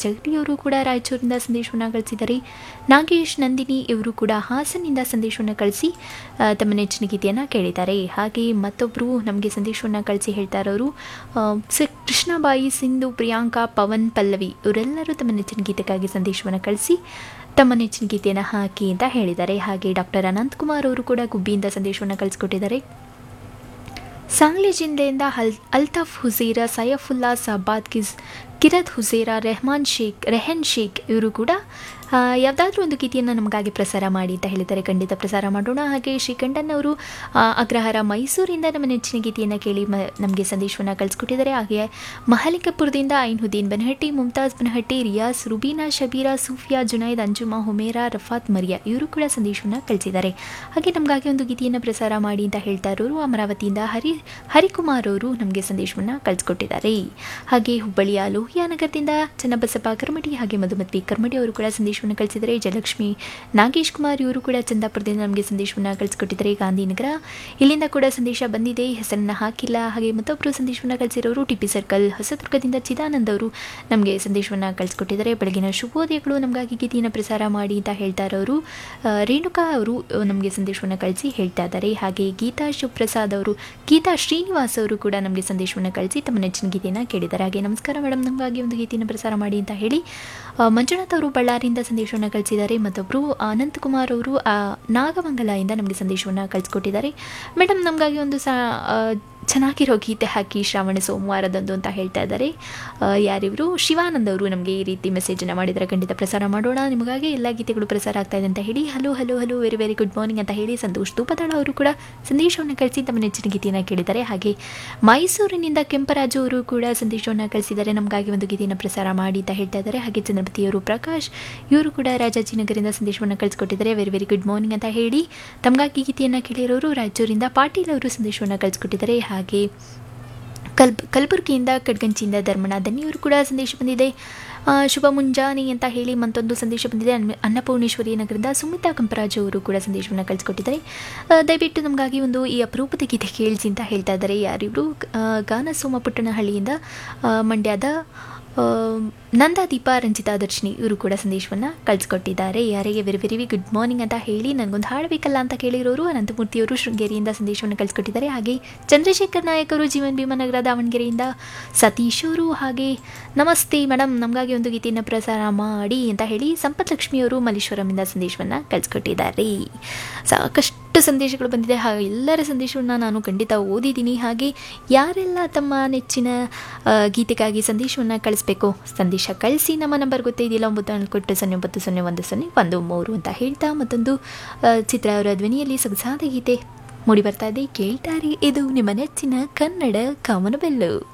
ಜಗಟಿಯವರು ಕೂಡ ರಾಯಚೂರಿನಿಂದ ಸಂದೇಶವನ್ನು ಕಳಿಸಿದ್ದಾರೆ ನಾಗೇಶ್ ನಂದಿನಿ ಇವರು ಕೂಡ ಹಾಸನಿಂದ ಸಂದೇಶವನ್ನು ಕಳಿಸಿ ಆ, ತಮ್ಮ ನೆಚ್ಚಿನ ಗೀತೆಯನ್ನು ಕೇಳಿದ್ದಾರೆ ಹಾಗೆ ಮತ್ತೊಬ್ಬರು ನಮಗೆ ಸಂದೇಶವನ್ನು ಕಳಿಸಿ ಹೇಳ್ತಾ ಇರೋರು ಆ, ಸ ಕೃಷ್ಣಬಾಯಿ ಸಿಂಧು ಪ್ರಿಯಾಂಕಾ ಪವನ್ ಪಲ್ಲವಿ ಇವರೆಲ್ಲರೂ ತಮ್ಮ ನೆಚ್ಚಿನ ಗೀತೆಗಾಗಿ ಸಂದೇಶವನ್ನು ಕಳಿಸಿ ತಮ್ಮ ನೆಚ್ಚಿನ ಗೀತೆಯನ್ನು ಹಾಕಿ ಅಂತ ಹೇಳಿದ್ದಾರೆ ಹಾಗೆ ಡಾಕ್ಟರ್ ಅನಂತಕುಮಾರ್ ಅವರು ಕೂಡ ಗುಬ್ಬಿಯಿಂದ ಸಂದೇಶವನ್ನು ಕಳಿಸ್ಕೊಟ್ಟಿದ್ದಾರೆ ಸಾಂಗ್ಲಿ ಜಿಲ್ಲೆಯಿಂದ ಹಲ್ ಅಲ್ತಾಫ್ ಹುಸೇರ ಸೈಫುಲ್ಲಾ ಸಬಾದ್ ಕಿಸ್ ಕಿರತ್ ಹುಸೇರ ರೆಹಮಾನ್ ಶೇಖ್ ರೆಹನ್ ಶೇಖ್ ಇವರು ಕೂಡ ಯಾವುದಾದ್ರೂ ಒಂದು ಗೀತೆಯನ್ನು ನಮಗಾಗಿ ಪ್ರಸಾರ ಮಾಡಿ ಅಂತ ಹೇಳಿದ್ದಾರೆ ಖಂಡಿತ ಪ್ರಸಾರ ಮಾಡೋಣ ಹಾಗೆ ಶ್ರೀಕಂಠನ್ ಅವರು ಆ, ಅಗ್ರಹಾರ ಮೈಸೂರಿಂದ ನಮ್ಮ ನೆಚ್ಚಿನ ಗೀತೆಯನ್ನು ಕೇಳಿ ಮ ನಮಗೆ ಸಂದೇಶವನ್ನು ಕಳಿಸ್ಕೊಟ್ಟಿದ್ದಾರೆ ಹಾಗೆ ಮಹಲಿಕಪುರದಿಂದ ಐನ್ಹುದ್ದೀನ್ ಬನಹಟ್ಟಿ ಮುಮ್ತಾಜ್ ಬನಹಟ್ಟಿ ರಿಯಾಸ್ ರುಬೀನಾ ಶಬೀರಾ ಸೂಫಿಯಾ ಜುನೈದ್ ಅಂಜುಮಾ ಹುಮೇರಾ ರಫಾತ್ ಮರಿಯಾ ಇವರು ಕೂಡ ಸಂದೇಶವನ್ನು ಕಳಿಸಿದ್ದಾರೆ ಹಾಗೆ ನಮಗಾಗಿ ಒಂದು ಗೀತೆಯನ್ನು ಪ್ರಸಾರ ಮಾಡಿ ಅಂತ ಹೇಳ್ತಾ ಇರೋರು ಅಮರಾವತಿಯಿಂದ ಹರಿ ಹರಿಕುಮಾರ್ ಅವರು ನಮಗೆ ಸಂದೇಶವನ್ನು ಕಳಿಸ್ಕೊಟ್ಟಿದ್ದಾರೆ ಹಾಗೆ ಹುಬ್ಬಳ್ಳಿಯ ಲೋಹಿಯಾ ನಗರದಿಂದ ಚನ್ನಬಸಪ್ಪ ಕರ್ಮಡಿ ಹಾಗೆ ಮಧುಮತಿ ಕರ್ಮಡಿ ಅವರು ಕೂಡ ಸಂದೇಶವನ್ನು ಕಳಿಸಿದ್ದಾರೆ ಜಯಲಕ್ಷ್ಮಿ ನಾಗೇಶ್ ಕುಮಾರ್ ಇವರು ಕೂಡ ಚಂದಾಪುರದಿಂದ ನಮಗೆ ಸಂದೇಶವನ್ನು ಕಳಿಸ್ಕೊಟ್ಟಿದ್ದಾರೆ ಗಾಂಧಿನಗರ ಇಲ್ಲಿಂದ ಕೂಡ ಸಂದೇಶ ಬಂದಿದೆ ಹೆಸರನ್ನ ಹಾಕಿಲ್ಲ ಹಾಗೆ ಮತ್ತೊಬ್ಬರು ಸಂದೇಶವನ್ನು ಕಳಿಸಿರೋರು ಟಿಪಿ ಸರ್ಕಲ್ ಹೊಸದುರ್ಗದಿಂದ ಚಿದಾನಂದ್ ಅವರು ನಮಗೆ ಸಂದೇಶವನ್ನು ಕಳಿಸ್ಕೊಟ್ಟಿದ್ದಾರೆ ಬೆಳಗಿನ ಶುಭೋದಯಗಳು ನಮಗಾಗಿ ಗೀತೆಯನ್ನು ಪ್ರಸಾರ ಮಾಡಿ ಅಂತ ಹೇಳ್ತಾ ಇರೋರು ಆ, ರೇಣುಕಾ ಅವರು ನಮಗೆ ಸಂದೇಶವನ್ನು ಕಳಿಸಿ ಹೇಳ್ತಾ ಇದ್ದಾರೆ ಹಾಗೆ ಗೀತಾ ಶಿವಪ್ರಸಾದ್ ಅವರು ಗೀತಾ ಶ್ರೀನಿವಾಸ್ ಅವರು ಕೂಡ ನಮಗೆ ಸಂದೇಶವನ್ನು ಕಳಿಸಿ ತಮ್ಮ ನೆಚ್ಚಿನ ಗೀತೆಯನ್ನು ಕೇಳಿದ್ದಾರೆ ಹಾಗೆ ನಮಸ್ಕಾರ ಮೇಡಮ್ ನಮಗಾಗಿ ಒಂದು ಗೀತೆಯನ್ನು ಪ್ರಸಾರ ಮಾಡಿ ಅಂತ ಹೇಳಿ ಆ, ಮಂಜುನಾಥ್ ಅವರು ಬಳ್ಳಾರಿಯಿಂದ ಸಂದೇಶವನ್ನು ಕಳಿಸಿದ್ದಾರೆ ಮತ್ತೊಬ್ಬರು ಅನಂತಕುಮಾರ್ ಅವರು ಆ, ನಾಗಮಂಗಲದಿಂದ ನಮಗೆ ಸಂದೇಶವನ್ನು ಕಳಿಸ್ಕೊಟ್ಟಿದ್ದಾರೆ ಮೇಡಮ್ ನಮಗಾಗಿ ಒಂದು ಸಾ ಆ, ಚೆನ್ನಾಗಿರೋ ಗೀತೆ ಹಾಕಿ ಶ್ರಾವಣ ಸೋಮವಾರದಂದು ಅಂತ ಹೇಳ್ತಾ ಇದ್ದಾರೆ ಆ, ಯಾರಿವರು ಶಿವಾನಂದ್ ಅವರು ನಮಗೆ ಈ ರೀತಿ ಮೆಸೇಜನ್ನು ಮಾಡಿದರೆ ಖಂಡಿತ ಪ್ರಸಾರ ಮಾಡೋಣ ನಿಮಗಾಗಿ ಎಲ್ಲ ಗೀತೆಗಳು ಪ್ರಸಾರ ಆಗ್ತಾ ಇದೆ ಅಂತ ಹೇಳಿ hello hello hello very very good morning ಅಂತ ಹೇಳಿ ಸಂತೋಷ್ ತೂಪದಾಳ ಅವರು ಕೂಡ ಸಂದೇಶವನ್ನು ಕಳಿಸಿ ತಮ್ಮ ನೆಚ್ಚಿನ ಗೀತೆಯನ್ನು ಕೇಳಿದ್ದಾರೆ ಹಾಗೆ ಮೈಸೂರಿನಿಂದ ಕೆಂಪರಾಜು ಅವರು ಕೂಡ ಸಂದೇಶವನ್ನು ಕಳಿಸಿದ್ದಾರೆ ನಮಗಾಗಿ ಒಂದು ಗೀತೆಯನ್ನು ಪ್ರಸಾರ ಮಾಡಿ ಅಂತ ಹೇಳ್ತಾ ಇದ್ದಾರೆ ಹಾಗೆ ಚಂದ್ರಪತಿಯವರು ಪ್ರಕಾಶ್ ಇವರು ಕೂಡ ರಾಜಾಜಿನಗರಿಂದ ಸಂದೇಶವನ್ನು ಕಳಿಸ್ಕೊಟ್ಟಿದ್ದಾರೆ ವೆರಿ ವೆರಿ ಗುಡ್ ಮಾರ್ನಿಂಗ್ ಅಂತ ಹೇಳಿ ತಮಗಾಗಿ ಗೀತೆಯನ್ನು ಕೇಳಿರೋರು ರಾಯಚೂರಿಂದ ಪಾಟೀಲ್ ಅವರು ಸಂದೇಶವನ್ನು ಕಳಿಸ್ಕೊಟ್ಟಿದ್ದಾರೆ ಹಾಗೆ ಕಲ್ಬ್ ಕಲಬುರಗಿಯಿಂದ ಕಡ್ಗಂಚಿಯಿಂದ ಧರ್ಮಣ ದನ್ನಿಯವರು ಕೂಡ ಸಂದೇಶ ಬಂದಿದೆ ಆ, ಶುಭ ಮುಂಜಾನೆ ಅಂತ ಹೇಳಿ ಮತ್ತೊಂದು ಸಂದೇಶ ಬಂದಿದೆ ಅನ್ನ- ಅನ್ನಪೂರ್ಣೇಶ್ವರಿ ನಗರದ ಸುಮಿತಾ ಕಂಪರಾಜು ಅವರು ಕೂಡ ಸಂದೇಶವನ್ನು ಕಳಿಸ್ಕೊಟ್ಟಿದ್ದಾರೆ ಆ, ದಯವಿಟ್ಟು ನಮಗಾಗಿ ಒಂದು ಈ ಅಪರೂಪದ ಗೀತೆ ಕೇಳಿಸಿ ಅಂತ ಹೇಳ್ತಾ ಇದ್ದಾರೆ ಯಾರಿವರು ಗಾನ ಸೋಮಪುಟ್ಟನಹಳ್ಳಿಯಿಂದ ಆ, ಮಂಡ್ಯದ ಆ, ನಂದಾದೀಪ ರಂಜಿತಾ ದರ್ಶಿನಿ ಇವರು ಕೂಡ ಸಂದೇಶವನ್ನು ಕಳಿಸ್ಕೊಟ್ಟಿದ್ದಾರೆ ಯಾರಿಗೆ ವೆರಿ ವೆರಿ ಗುಡ್ ಮಾರ್ನಿಂಗ್ ಅಂತ ಹೇಳಿ ನನಗೊಂದು ಹಾಡು ಬೇಕಲ್ಲ ಅಂತ ಕೇಳಿರೋರು ಅನಂತಮೂರ್ತಿಯವರು ಶೃಂಗೇರಿಯಿಂದ ಸಂದೇಶವನ್ನು ಕಳಿಸ್ಕೊಟ್ಟಿದ್ದಾರೆ ಹಾಗೆ ಚಂದ್ರಶೇಖರ್ ನಾಯಕ್ ಅವರು ಜೀವನ್ ಭೀಮನಗರ ದಾವಣಗೆರೆಯಿಂದ ಸತೀಶ್ ಅವರು ಹಾಗೆ ನಮಸ್ತೆ ಮೇಡಮ್ ನಮಗಾಗಿ ಒಂದು ಗೀತೆಯನ್ನು ಪ್ರಸಾರ ಮಾಡಿ ಅಂತ ಹೇಳಿ ಸಂಪತ್ ಲಕ್ಷ್ಮಿಯವರು ಮಲ್ಲೇಶ್ವರಮಿಂದ ಸಂದೇಶವನ್ನು ಕಳಿಸ್ಕೊಟ್ಟಿದ್ದಾರೆ ಸಾಕಷ್ಟು ಸಂದೇಶಗಳು ಬಂದಿದೆ ಹಾಗೆ ಎಲ್ಲರ ಸಂದೇಶವನ್ನು ನಾನು ಖಂಡಿತ ಓದಿದ್ದೀನಿ ಹಾಗೆ ಯಾರೆಲ್ಲ ತಮ್ಮ ನೆಚ್ಚಿನ ಆ, ಗೀತೆಗಾಗಿ ಸಂದೇಶವನ್ನು ಕಳಿಸ್ಬೇಕು ಸಂದೇಶ ಕಳಿಸಿ ನಮ್ಮ ನಂಬರ್ ಗೊತ್ತಿದೆಯಲ್ಲ ಒಂಬತ್ತು ನಾಲ್ಕು ಕೊಟ್ಟು ಸೊನ್ನೆ ಒಂಬತ್ತು ಸೊನ್ನೆ ಒಂದು ಸೊನ್ನೆ ಒಂದು ಮೂರು ಅಂತ ಹೇಳ್ತಾ ಮತ್ತೊಂದು ಆ, ಚಿತ್ರ ಅವರ ಧ್ವನಿಯಲ್ಲಿ ಸೊಗಸಾದ ಗೀತೆ ಮೂಡಿ ಬರ್ತಾ ಇದೆ ಕೇಳ್ತಾರೆ ಇದು ನಿಮ್ಮ ನೆಚ್ಚಿನ ಕನ್ನಡ ಕಾಮನಬೆಲ್ಲು